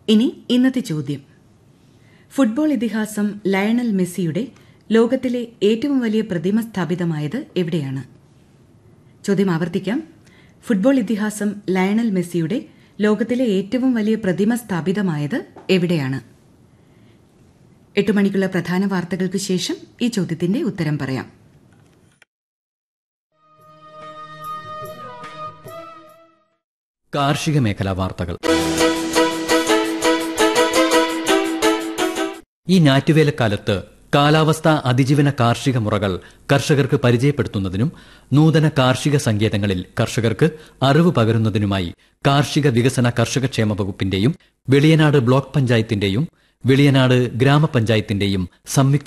ഇനി ഇന്നത്തെ ചോദ്യം ഫുട്ബോൾ ഇതിഹാസം ലയണൽ മെസ്സിയുടെ ലോകത്തിലെ ഏറ്റവും വലിയ പ്രതിമ സ്ഥാപിതമായത് എവിടെയാണ് ചോദ്യം ആവർത്തിക്കാം ഫുട്ബോൾ ഇതിഹാസം ലയണൽ മെസ്സിയുടെ ലോകത്തിലെ ഏറ്റവും വലിയ പ്രതിമ സ്ഥാപിതമായത് എവിടെയാണ് എട്ട് മണിക്കുള്ള പ്രധാന വാർത്തകൾക്ക് ശേഷം ഈ ചോദ്യത്തിന്റെ ഉത്തരം പറയാം കാർഷിക മേഖലാ വാർത്തകൾ ഈ ഞാറ്റുവേലക്കാലത്ത് കാലാവസ്ഥാ അതിജീവന കാർഷിക മുറകൾ കർഷകർക്ക് പരിചയപ്പെടുത്തുന്നതിനും നൂതന കാർഷിക സങ്കേതങ്ങളിൽ കർഷകർക്ക് അറിവ് പകരുന്നതിനുമായി കാർഷിക വികസന കർഷകക്ഷേമ വകുപ്പിന്റെയും വെളിയനാട് ബ്ലോക്ക് പഞ്ചായത്തിന്റെയും വെളിയനാട് ഗ്രാമപഞ്ചായത്തിന്റെയും സംയുക്ത